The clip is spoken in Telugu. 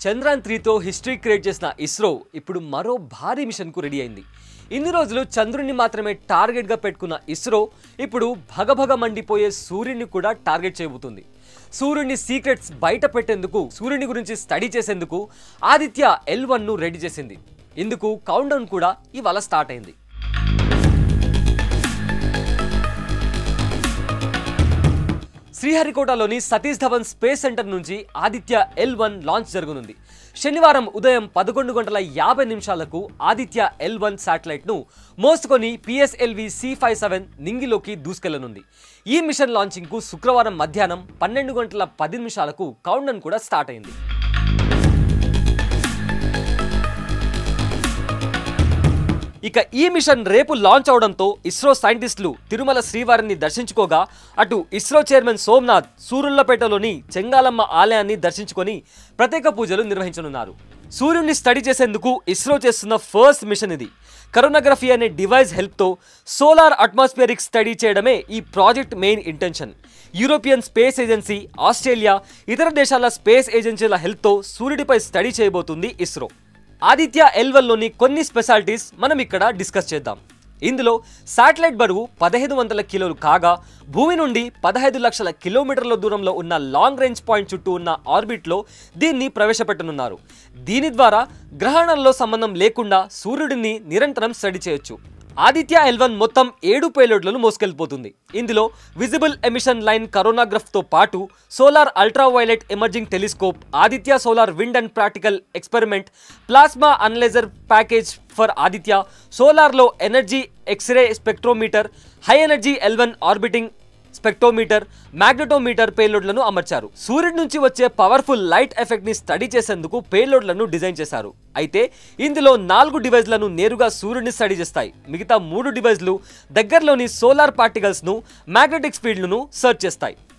చంద్రయాన్ త్రీతో హిస్టరీ క్రియేట్ చేసిన ఇస్రో ఇప్పుడు మరో భారీ మిషన్కు రెడీ అయింది ఇన్ని రోజులు చంద్రుడిని మాత్రమే టార్గెట్గా పెట్టుకున్న ఇస్రో ఇప్పుడు భగభగ మండిపోయే సూర్యుడిని కూడా టార్గెట్ చేయబోతుంది సూర్యుడిని సీక్రెట్స్ బయట పెట్టేందుకు సూర్యుని గురించి స్టడీ చేసేందుకు ఆదిత్య ఎల్ ను రెడీ చేసింది ఇందుకు కౌంట్ కూడా ఇవాళ స్టార్ట్ అయింది శ్రీహరికోటలోని సతీష్ ధవన్ స్పేస్ సెంటర్ నుంచి ఆదిత్య ఎల్ వన్ లాంచ్ జరగనుంది శనివారం ఉదయం పదకొండు గంటల యాభై నిమిషాలకు ఆదిత్య ఎల్ వన్ శాటిలైట్ను మోసుకొని పిఎస్ఎల్వి సి ఫైవ్ సెవెన్ నింగిలోకి దూసుకెళ్లనుంది ఈ మిషన్ లాంచింగ్కు శుక్రవారం మధ్యాహ్నం పన్నెండు గంటల పది నిమిషాలకు కౌంటన్ కూడా స్టార్ట్ అయింది ఇక ఈ మిషన్ రేపు లాంచ్ అవడంతో ఇస్రో సైంటిస్టులు తిరుమల శ్రీవారిని దర్శించుకోగా అటు ఇస్రో చైర్మన్ సోమనాథ్ సూరుళ్లపేటలోని చెంగాలమ్మ ఆలయాన్ని దర్శించుకొని ప్రత్యేక పూజలు నిర్వహించనున్నారు సూర్యుడిని స్టడీ చేసేందుకు ఇస్రో చేస్తున్న ఫస్ట్ మిషన్ ఇది కరోనోగ్రఫీ అనే డివైస్ హెల్ప్తో సోలార్ అట్మాస్ఫియరిక్ స్టడీ చేయడమే ఈ project main intention European space agency Australia ఇతర దేశాల స్పేస్ ఏజెన్సీల హెల్ప్తో సూర్యుడిపై స్టడీ చేయబోతుంది ఇస్రో ఆదిత్య ఎల్వల్లోని కొన్ని స్పెషాలిటీస్ మనం ఇక్కడ డిస్కస్ చేద్దాం ఇందులో శాటిలైట్ బరువు పదహైదు వందల కిలోలు కాగా భూమి నుండి పదహైదు లక్షల కిలోమీటర్ల దూరంలో ఉన్న లాంగ్ రేంజ్ పాయింట్ చుట్టూ ఉన్న ఆర్బిట్లో దీన్ని ప్రవేశపెట్టనున్నారు దీని ద్వారా గ్రహణంలో సంబంధం లేకుండా సూర్యుడిని నిరంతరం స్టడీ చేయొచ్చు ఆదిత్య ఎల్వన్ మొత్తం ఏడు పేలోడ్లను మోసుకెళ్ళిపోతుంది ఇందులో విజిబుల్ ఎమిషన్ లైన్ కరోనాగ్రఫ్తో పాటు solar ultraviolet emerging telescope Aditya solar wind and practical experiment plasma analyser package for Aditya సోలార్లో energy X ray spectrometer high energy L one orbiting spectrometer magnetometer పేలోడ్లను అమర్చారు సూర్యుడి నుంచి వచ్చే పవర్ఫుల్ లైట్ ఎఫెక్ట్ ని స్టడీ చేసేందుకు పేలోడ్లను డిజైన్ చేశారు అయితే ఇందులో నాలుగు డివైజ్లను నేరుగా సూర్యుడిని స్టడీ చేస్తాయి మిగతా మూడు డివైజ్లు దగ్గరలోని సోలార్ పార్టికల్స్ ను మ్యాగ్నెటిక్ ఫీల్డ్లను సర్చ్ చేస్తాయి